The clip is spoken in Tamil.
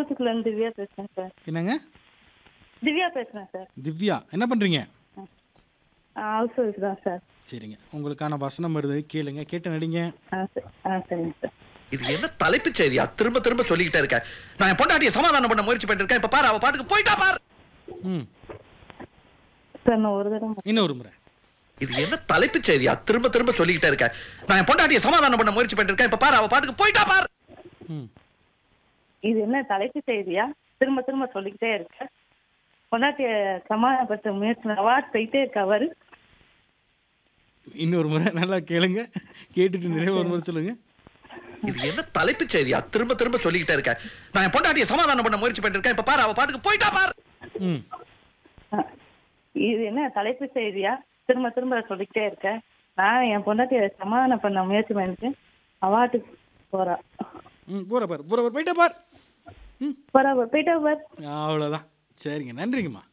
ஊத்துக்குள்ள இருந்து திவ்யா பேசுறேன் சார் என்னங்க திவ்யா பேசுறேன் சார் திவ்யா என்ன பண்ணுறீங்க ஹவுஸ் ஒய்ஃப் தான் சார் சரிங்க உங்களுக்கான வசனம் வருது கேளுங்க கேட்டு நடிங்க ஆ சரி ஆ சரிங்க சார் இது என்ன தலைப்புச் செய்தியா திரும்ப திரும்ப சொல்லிக்கிட்டே இருக்க நான் என் பொண்டாட்டியை சமாதானம் பண்ண முயற்சி பண்ணிட்டு இருக்கேன் இப்ப பாரு அவ பாட்டுக்கு போயிட்டா பாரு ம் சார் நான் ஒரு தடவை இன்னொரு முறை இது என்ன தலைப்புச் செய்தியா திரும்ப திரும்ப சொல்லிக்கிட்டே இருக்க நான் என் பொண்டாட்டியை சமாதானம் பண்ண முயற்சி பண்ணிட்டு இருக்கேன் இப்ப பாரு அவ பாட்டுக்கு போயிட்டா பாரு ம் இது என்ன தலைப்பு செய்தியா திரும்ப திரும்ப சொல்லிக்கிட்டே இருக்க பொண்டாட்டிய சமாதானப்படுத்த முயற்சி அவார்ட் போயிட்டே இருக்க அவரு இன்னொரு முறை நல்லா கேளுங்க கேட்டுட்டு நிறைய ஒரு முறை சொல்லுங்க இது என்ன தலைப்புச் செய்தியா திரும்ப திரும்ப சொல்லிக்கிட்டே இருக்க நான் என் பொண்டாட்டியை சமாதானம் பண்ண முயற்சி பண்ணிட்டு இருக்கேன் இப்ப பாரு அவ பாட்டுக்கு போயிட்டா பாரு ம் ஆ. இது என்ன தலைப்பு செய்தியா திரும்ப திரும்ப சொல்லிக்கிட்டே இருக்க நான் என் பொண்டாட்டிய சமாதானம் பண்ண முயற்சி பண்ணிட்டு அவார்ட்டுக்கு போறா ம் போற பார் போற பார் போயிட்டா பார் ம் போறா போயிட்டா பார் அவ்வளோதான் சரிங்க நன்றிங்கம்மா